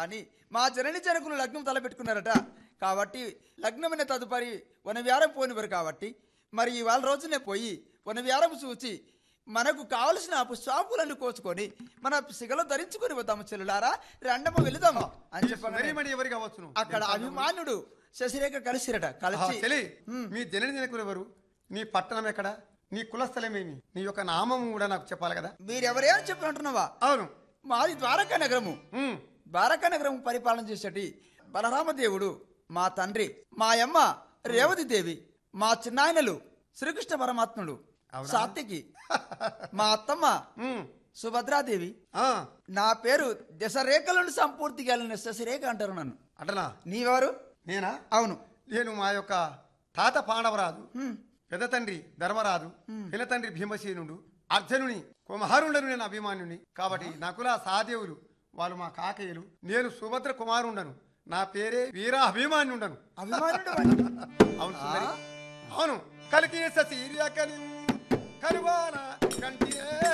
కానీ మా జనని జనకులు లగ్నం తలపెట్టుకున్నారట కాబట్టి లగ్నమైన తదుపరి వనవ్యారం పోనివారు కాబట్టి మరి ఇవాళ రోజునే పోయి వనవ్యారం చూచి మనకు కావలసిన పుష్పాపులను కోసుకొని మన సిగలో ధరించుకొని పోతాము చెల్లులారా రెండమ్మ వెళుదాము అని చెప్పగానే వెరీమణి ఎవరు కావచ్చును అక్కడ అభిమానుడు శశిరేఖ కలిసిరట ఆహా, కలిసి చెలి మీ జనని జనకులు ఎవరు నీ పట్టణం ఎక్కడ నీ కులస్థలమేమి నీ యొక్క నామం కూడా నాకు చెప్పాలి కదా మీరెవరే అని చెప్పి అంటున్నావా అవును మాది ద్వారకా నగరము ఉమ్, ద్వారకా నగరం పరిపాలన చేసేటి బలరామదేవుడు మా తండ్రి మా అమ్మ రేవతి దేవి మా చిన్నాయనలు శ్రీకృష్ణ పరమాత్ముడు అవునా? సాత్వికి మా అత్తమ్మ ఉమ్, సుభద్రాదేవి ఆ, నా పేరు దశరేఖలను సంపూర్తిగా శశిరేఖ అంటారు నన్ను అటనా నీవెవరు నేనా అవును నేను మా యొక్క తాత పాండవరాజు హ్మ్. పెద్ద తండ్రి ధర్మరాజు పిల్ల తండ్రి భీమసేనుడు అర్జునుని కుమారుండను నేను అభిమానుని కాబట్టి నకుల సాదేవులు వాళ్ళు మా కాకయ్యలు నేను సుభద్ర కుమారుండను నా పేరే వీర అభిమాన్యుండను అభిమానుడు అవును సుందరి అవును కలికి సీరియకని కరువాన కంటియే